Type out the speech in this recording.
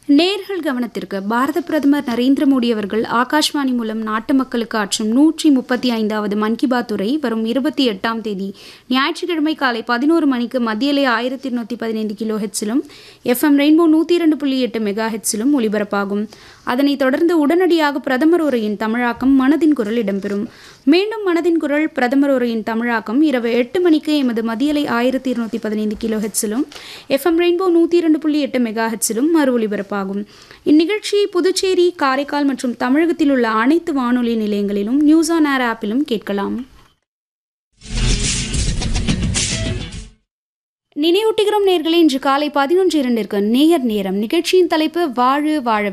நேர்கள் கவனத்திற்கு பாரத பிரதமர் நரேந்திர மோடி அவர்கள் ஆகாஷ்வாணி மூலம் நாட்டு மக்களுக்கு ஆற்றும் நூற்றி முப்பத்தி ஐந்தாவது மன் கி பாத் உரை வரும் இருபத்தி எட்டாம் தேதி ஞாயிற்றுக்கிழமை காலை பதினோரு மணிக்கு மத்தியலை ஆயிரத்தி இருநூத்தி பதினைந்து கிலோ ஹெட்ஸிலும் எஃப்எம் ரெயின்போ நூற்றி இரண்டு புள்ளி எட்டு மெகா ஹெட்ஸிலும் ஒலிபரப்பாகும் அதனைத் தொடர்ந்து உடனடியாக பிரதமர் உரையின் தமிழாக்கம் மனதின் குரல் இடம்பெறும் மீண்டும் மனதின் குரல் பிரதமர் உரையின் தமிழாக்கம் இரவு எட்டு மணிக்கு எமது மதியலை ஆயிரத்தி இருநூத்தி பதினைந்து கிலோ ஹெட்ஸிலும் எஃப்எம் ரெயின்போ நூற்றி இரண்டு புள்ளி எட்டு மெகா ஹெட்ஸிலும் மறு ஒலிபரப்பாகும் இந்நிகழ்ச்சி புதுச்சேரி காரைக்கால் மற்றும் தமிழகத்தில் உள்ள அனைத்து வானொலி நிலையங்களிலும் நியூஸ் ஆன் ஏர் ஆப்பிலும் கேட்கலாம் நினைவூட்டுகிறோம் நேர்களே இன்று காலை பதினொன்று இரண்டிற்கு நேயர் நேரம் நிகழ்ச்சியின் தலைப்பு வாழு வாழ